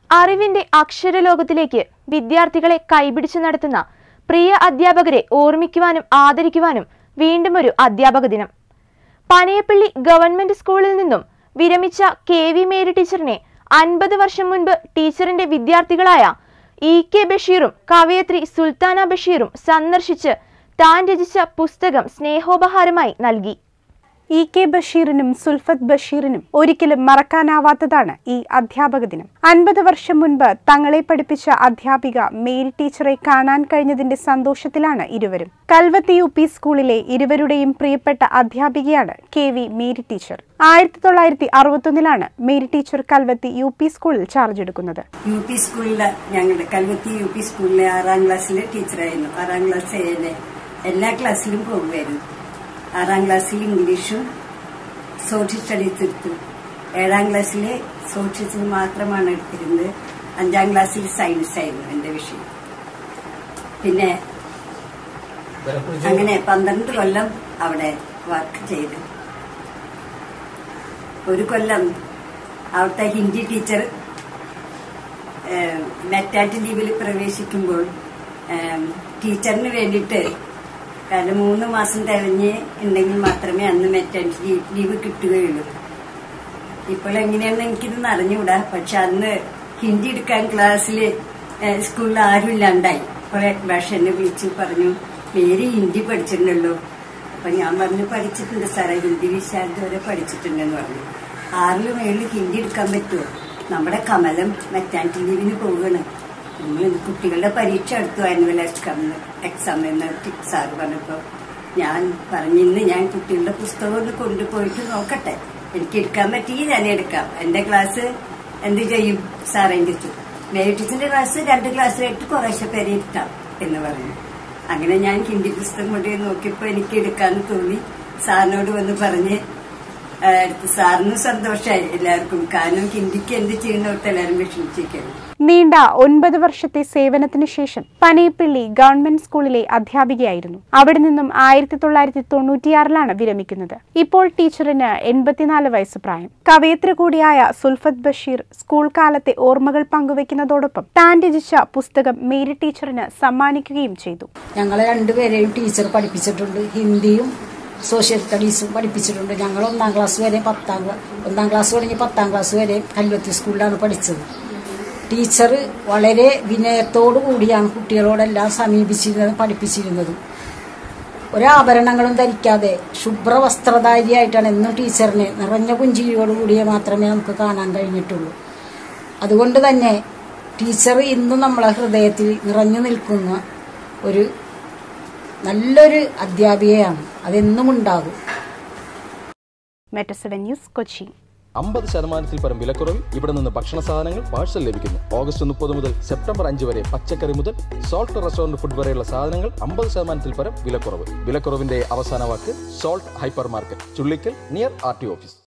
അറിവിന്റെ അക്ഷരലോകത്തിലേക്ക് വിദ്യാർത്ഥികളെ കൈപിടിച്ചു നടത്തുന്ന പ്രിയ അധ്യാപകരെ ഓർമ്മിക്കുവാനും ആദരിക്കുവാനും വീണ്ടും ഒരു അധ്യാപക ദിനം പനയപ്പള്ളി ഗവൺമെന്റ് സ്കൂളിൽ നിന്നും വിരമിച്ച കെ വി മേരി ടീച്ചറിനെ അൻപത് വർഷം മുൻപ് ടീച്ചറിന്റെ വിദ്യാർത്ഥികളായ ഇ കെ ബഷീറും കവയത്രി സുൽത്താന ബഷീറും സന്ദർശിച്ച് താൻ രചിച്ച പുസ്തകം സ്നേഹോപഹാരമായി നൽകി ഇ കെ ബഷീറിനും സുൽഫത്ത് ബഷീറിനും ഒരിക്കലും മറക്കാനാവാത്തതാണ് ഈ അധ്യാപക ദിനം അൻപത് വർഷം മുൻപ് തങ്ങളെ പഠിപ്പിച്ച അധ്യാപിക മേരി ടീച്ചറെ കാണാൻ കഴിഞ്ഞതിന്റെ സന്തോഷത്തിലാണ് ഇരുവരും കൽവത്തി യു പി സ്കൂളിലെ ഇരുവരുടെയും പ്രിയപ്പെട്ട അധ്യാപികയാണ് കെ വി മേരി ടീച്ചർ ആയിരത്തി തൊള്ളായിരത്തി അറുപത്തൊന്നിലാണ് Mary teacher Kalvathi U P സ്കൂളിൽ ചാർജ് എടുക്കുന്നത് യു പി സ്കൂളിലെ ഞങ്ങളുടെ കൽവത്തി യു പി സ്കൂളിലെ ആറാം ക്ലാസ്സിലെ ടീച്ചറായിരുന്നു ആറാം ക്ലാസ് ഏഴ് എല്ലാ ക്ലാസ്സിലും പോകുമായിരുന്നു ആറാം ക്ലാസ്സിൽ ഇംഗ്ലീഷും സോഷ്യൽ സ്റ്റഡീസ് എടുത്തു ഏഴാം ക്ലാസ്സിൽ സോഷ്യൽസ് മാത്രമാണ് എടുത്തിരുന്നത് അഞ്ചാം ക്ലാസ്സിൽ സയൻസ് ആയിരുന്നു എന്റെ വിഷയം പിന്നെ അങ്ങനെ പന്ത്രണ്ട് കൊല്ലം അവിടെ വർക്ക് ചെയ്തു ഒരു കൊല്ലം അവിടുത്തെ ഹിന്ദി ടീച്ചർ മെറ്റാറ്റ് ലീവിൽ പ്രവേശിക്കുമ്പോൾ ഏം, ടീച്ചറിന് വേണ്ടിയിട്ട് കാരണം മൂന്ന് മാസം തികഞ്ഞ് ഉണ്ടെങ്കിൽ മാത്രമേ അന്ന് മെറ്റാറ്റ് ലീവ് കിട്ടുകയുള്ളൂ ഇപ്പോൾ എങ്ങനെയാണെന്ന് എനിക്കിത് അറിഞ്ഞുകൂടാ പക്ഷെ അന്ന് ഹിന്ദി എടുക്കാൻ ക്ലാസ്സിൽ സ്കൂളിൽ ആരും ഇല്ലാണ്ടായി കുറെ ഭാഷ എന്നെ വിളിച്ചു പറഞ്ഞു പേര് ഹിന്ദി പഠിച്ചിട്ടുണ്ടല്ലോ അപ്പൊ ഞാൻ പറഞ്ഞു പഠിച്ചിട്ടുണ്ട് സാറേ ഹിന്ദി വിശാരദ വരെ പഠിച്ചിട്ടുണ്ടെന്ന് പറഞ്ഞു ആറില് മേളിൽ ഹിന്ദി എടുക്കാൻ പറ്റുമോ നമ്മുടെ കമലം മെറ്റാനിറ്റി ലീവിന് പോവുകയാണ് നമ്മൾ കുട്ടികളുടെ പരീക്ഷ അടുത്തു ആനുവൽ എക്സാം എക്സാം എന്ന് സാറ് പറഞ്ഞപ്പോ ഞാൻ പറഞ്ഞു ഇന്ന് ഞാൻ കുട്ടികളുടെ പുസ്തകം ഒന്ന് കൊണ്ടുപോയിട്ട് നോക്കട്ടെ എനിക്ക് എടുക്കാൻ പറ്റി ഞാൻ എടുക്കാം എന്റെ ക്ലാസ് എന്ത് ചെയ്യും സാറേ ചോദിച്ചു മേരിറ്റിച്ചിന്റെ ക്ലാസ് രണ്ട് ക്ലാസ്സിലായിട്ട് കുറേശ്ശെ പേരെ ഇരുത്താം എന്ന് പറഞ്ഞു അങ്ങനെ ഞാൻ ഹിന്ദി പുസ്തകം കൊണ്ട് നോക്കിയപ്പോ എനിക്ക് എടുക്കാന്ന് തോന്നി സാറിനോട് വന്ന് പറഞ്ഞ് ആ, എടുത്ത് സാറിന് സന്തോഷമായി എല്ലാവർക്കും കാരണം ഹിന്ദിക്ക് എന്ത് ചെയ്യുന്നവർക്ക് എല്ലാവരും വിഷമിച്ചിരിക്കുന്നു നീണ്ട ഒൻപത് വർഷത്തെ സേവനത്തിന് ശേഷം പനയപ്പള്ളി ഗവൺമെന്റ് സ്കൂളിലെ അധ്യാപികയായിരുന്നു അവിടെ നിന്നും ആയിരത്തി തൊള്ളായിരത്തി തൊണ്ണൂറ്റിയാറിലാണ് വിരമിക്കുന്നത് ഇപ്പോൾ ടീച്ചറിന് എൺപത്തിനാല് വയസ്സ് പ്രായം കവയത്രി കൂടിയായ സുൽഫത്ത് ബഷീർ സ്കൂൾ കാലത്തെ ഓർമ്മകൾ പങ്കുവെക്കുന്നതോടൊപ്പം താൻ രചിച്ച പുസ്തകം മേരി ടീച്ചറിന് സമ്മാനിക്കുകയും ചെയ്തു ഞങ്ങളെ രണ്ടുപേരെയും ടീച്ചർ പഠിപ്പിച്ചിട്ടുണ്ട് ഹിന്ദിയും സോഷ്യൽ സ്റ്റഡീസും പഠിപ്പിച്ചിട്ടുണ്ട് ഞങ്ങൾ ഒന്നാം ക്ലാസ് വരെ പത്താം ക്ലാസ് ഒന്നാം ക്ലാസ് തുടങ്ങി പത്താം ക്ലാസ് വരെ കല്വത്തി സ്കൂളിലാണ് പഠിച്ചത് ടീച്ചർ വളരെ വിനയത്തോടു കൂടിയാണ് കുട്ടികളോടെല്ലാം സമീപിച്ചിരുന്നത് പഠിപ്പിച്ചിരുന്നത് ഒരാഭരണങ്ങളും ധരിക്കാതെ ശുഭ്രവസ്ത്രധാരിയായിട്ടാണ് എന്നും ടീച്ചറിനെ നിറഞ്ഞ പുഞ്ചിരിയോടുകൂടിയേ മാത്രമേ നമുക്ക് കാണാൻ കഴിഞ്ഞിട്ടുള്ളൂ അതുകൊണ്ട് തന്നെ ടീച്ചർ ഇന്നും നമ്മളെ ഹൃദയത്തിൽ നിറഞ്ഞു നിൽക്കുന്ന ഒരു നല്ലൊരു അധ്യാപികയാണ് അതെന്നും ഉണ്ടാകും മെറ്റസെവൻ ന്യൂസ് കൊച്ചി അമ്പത് ശതമാനത്തിൽ പരം വിലക്കുറവിൽ ഇവിടെ നിന്ന് ഭക്ഷണ സാധനങ്ങൾ പാഴ്സൽ ലഭിക്കുന്നു ഓഗസ്റ്റ് മുപ്പത് മുതൽ സെപ്റ്റംബർ അഞ്ച് വരെ പച്ചക്കറി മുതൽ സോൾട്ട് റെസ്റ്റോറന്റ് ഫുഡ് വരെയുള്ള സാധനങ്ങൾ അമ്പത് ശതമാനത്തിൽ പരം വിലക്കുറവ് വിലക്കുറവിന്റെ അവസാന വാക്ക് salt hyper market Chullickal near R T office